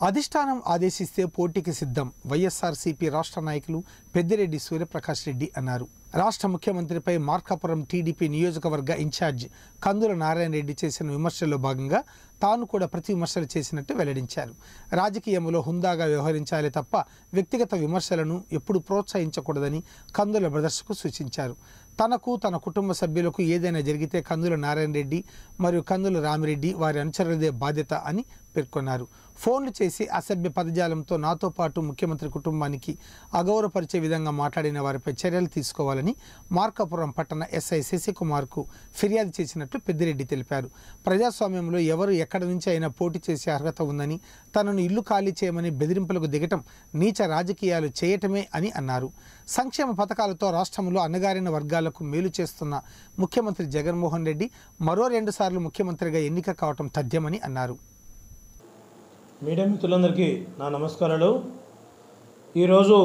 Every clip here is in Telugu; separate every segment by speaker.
Speaker 1: అధిష్టానం ఆదేశిస్తే పోటీకి సిద్ధం వైఎస్ఆర్సీపీ రాష్ట్ర నాయకులు పెద్దిరెడ్డి సూర్యప్రకాష్ రెడ్డి అన్నారు రాష్ట్ర ముఖ్యమంత్రిపై మార్కాపురం టీడీపీ నియోజకవర్గ ఇన్ఛార్జ్ కందుల నారాయణ రెడ్డి చేసిన విమర్శల్లో భాగంగా తాను కూడా ప్రతి విమర్శలు చేసినట్టు వెల్లడించారు రాజకీయంలో హుందాగా వ్యవహరించాలి తప్ప వ్యక్తిగత విమర్శలను ఎప్పుడు ప్రోత్సహించకూడదని కందుల బ్రదర్స్కు సూచించారు తనకు తన కుటుంబ సభ్యులకు ఏదైనా జరిగితే కందుల నారాయణ రెడ్డి మరియు కందుల రామిరెడ్డి వారి అనుచరులదే బాధ్యత అని పేర్కొన్నారు ఫోన్లు చేసి అసభ్య పదజాలంతో నాతో పాటు ముఖ్యమంత్రి కుటుంబానికి అగౌరవపరిచే విధంగా మాట్లాడిన వారిపై చర్యలు తీసుకోవాలని మార్కాపురం పట్టణ ఎస్ఐ శశికుమార్కు ఫిర్యాదు చేసినట్లు పెద్దిరెడ్డి తెలిపారు ప్రజాస్వామ్యంలో ఎవరు ఎక్కడి నుంచి అయినా పోటీ చేసే అర్హత ఉందని తనను ఇల్లు ఖాళీ చేయమని బెదిరింపులకు దిగటం నీచ రాజకీయాలు చేయటమే అని అన్నారు సంక్షేమ పథకాలతో రాష్ట్రంలో అన్నగారిన వర్గాలకు మేలు చేస్తున్న ముఖ్యమంత్రి జగన్మోహన్ రెడ్డి మరో రెండుసార్లు ముఖ్యమంత్రిగా ఎన్నిక కావటం తథ్యమని అన్నారు
Speaker 2: మీడియా మిత్రులందరికీ నా నమస్కారాలు ఈరోజు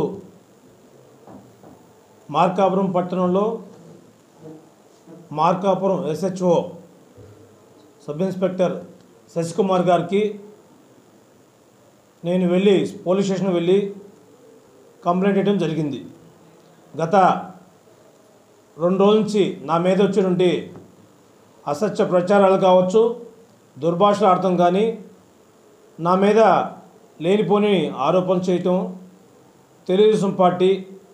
Speaker 2: మార్కాపురం పట్టణంలో Markapuram SHO sub inspector Sasikumar గారికి నేను వెళ్ళి పోలీస్ స్టేషన్ వెళ్ళి కంప్లైంట్ ఇవ్వడం జరిగింది గత రెండు రోజుల నుంచి నా మీద వచ్చినటువంటి అసత్య ప్రచారాలు కావచ్చు దుర్భాషలు ఆడటం కానీ నా మీద లేనిపోని ఆరోపణలు చేయటం తెలుగుదేశం పార్టీ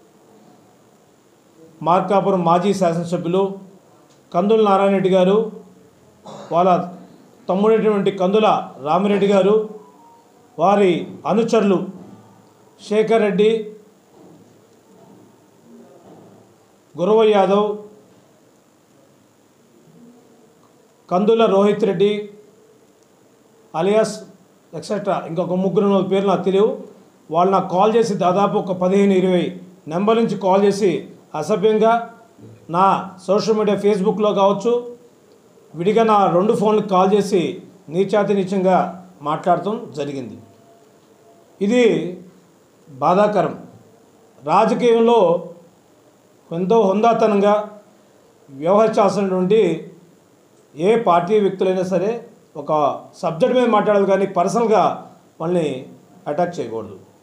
Speaker 2: మార్కాపురం మాజీ శాసనసభ్యులు కందుల నారాయణ రెడ్డి గారు వాళ్ళ తమ్ముడైనటువంటి కందుల రామిరెడ్డి గారు వారి అనుచరులు శేఖర్ రెడ్డి గురవ యాదవ్ కందుల రోహిత్ రెడ్డి అలియాస్ ఎక్సెట్రా ఇంకొక ముగ్గురు నాలుగు పేర్లు నాకు తెలియవు వాళ్ళు నాకు కాల్ చేసి దాదాపు ఒక పదిహేను ఇరవై నెంబర్ నుంచి కాల్ చేసి అసభ్యంగా నా సోషల్ మీడియా ఫేస్బుక్లో కావచ్చు విడిగా నా రెండు ఫోన్లకు కాల్ చేసి నీచాతి నీచంగా మాట్లాడటం జరిగింది ఇది బాధాకరం రాజకీయంలో ఎంతో హుందాతనంగా వ్యవహరించాల్సినటువంటి ఏ పార్టీ వ్యక్తులైనా సరే ఒక సబ్జెక్ట్ మీద మాట్లాడాలి కానీ పర్సనల్గా వాళ్ళని అటాక్ చేయకూడదు